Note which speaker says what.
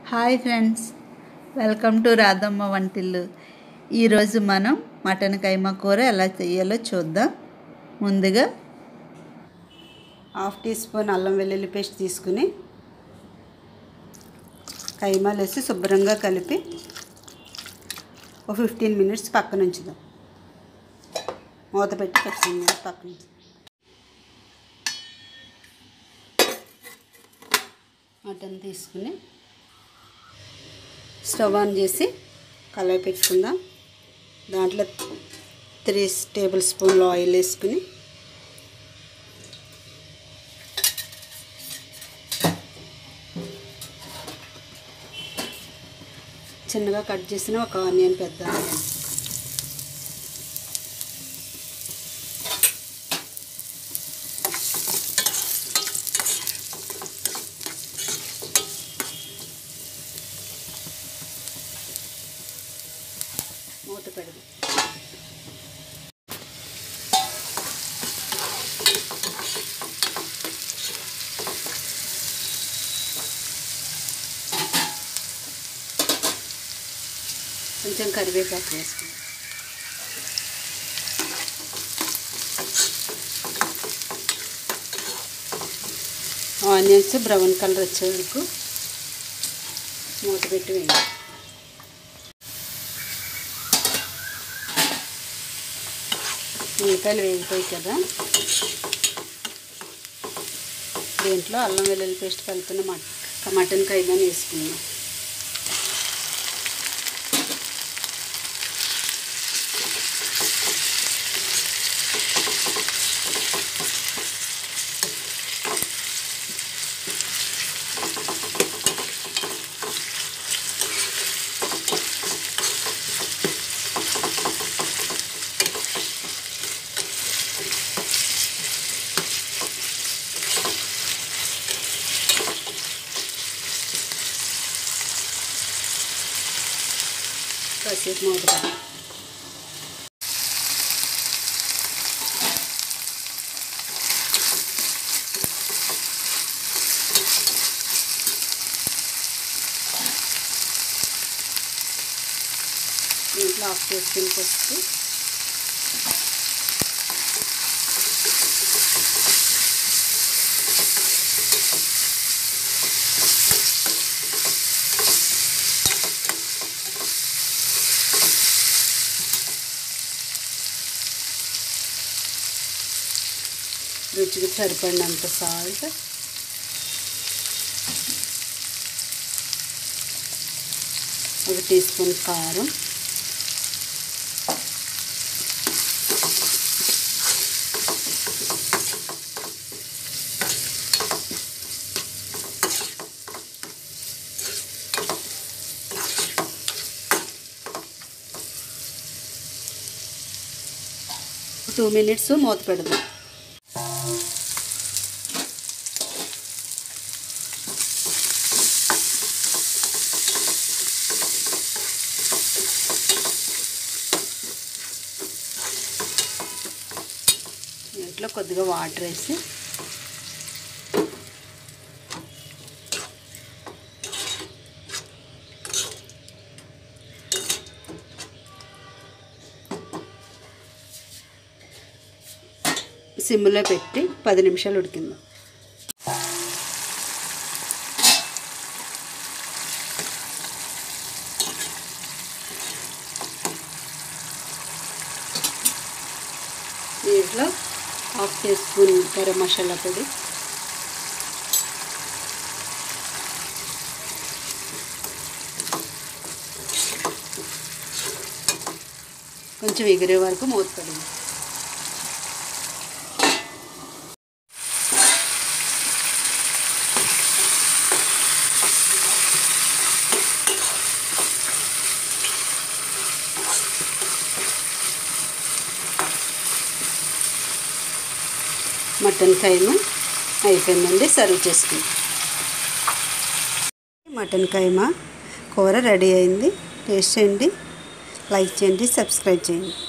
Speaker 1: Hi friends welcome to Radhamma వంటిల్లు ఈరోజు మనం మటన్ కైమా కూర ఎలా చేయాలో చూద్దాం ముందుగా
Speaker 2: హాఫ్ టీ స్పూన్ అల్లం వెల్లుల్లి పేస్ట్ తీసుకుని కైమాలు వేసి శుభ్రంగా కలిపి ఒక ఫిఫ్టీన్ మినిట్స్ పక్కన ఉంచుదాం మూత పెట్టి ఫిఫ్టీన్ మినిట్స్ పక్కన ఉంచుదాం మటన్ తీసుకుని స్టవ్ ఆన్ చేసి కలర్ పెట్టుకుందాం దాంట్లో త్రీ టేబుల్ స్పూన్లు ఆయిల్ వేసుకుని చిన్నగా కట్ చేసిన ఒక ఆనియన్ పెద్ద ఆనియన్ మూత పెడదాం కొంచెం కరివేపాకు వేసుకుందాం ఆనియన్స్ బ్రౌన్ కలర్ వచ్చే వరకు మూత పెట్టి వేయండి ఉల్లిపాయలు వేగిపోయి కదా దీంట్లో అల్లం వెల్లుల్లి పేస్ట్ కలిపిన మట్ మటన్ కైమాని వేసుకుందాం కాసేపు మూత పెడదాం. దీంట్లో ఆఫ్ చేసుకుని పసుపు రుచికి సరిపడినంత సాల్ట్ ఒక టీ స్పూన్ కారం టూ మినిట్స్ మూత పెడదాం దీంట్లో కొద్దిగా వాటర్ వేసి సిమ్లో పెట్టి పది నిమిషాలు ఉడికిందాం దీంట్లో half teaspoon garam masala పొడి కొంచెం ఎగిరే వరకు మూత పడింది మటన్ కైమా అయిపోయిందండి సర్వ్ చేసుకుందాం మటన్ కైమా కూర రెడీ అయింది టేస్ట్ చేయండి లైక్ చేయండి సబ్స్క్రైబ్ చేయండి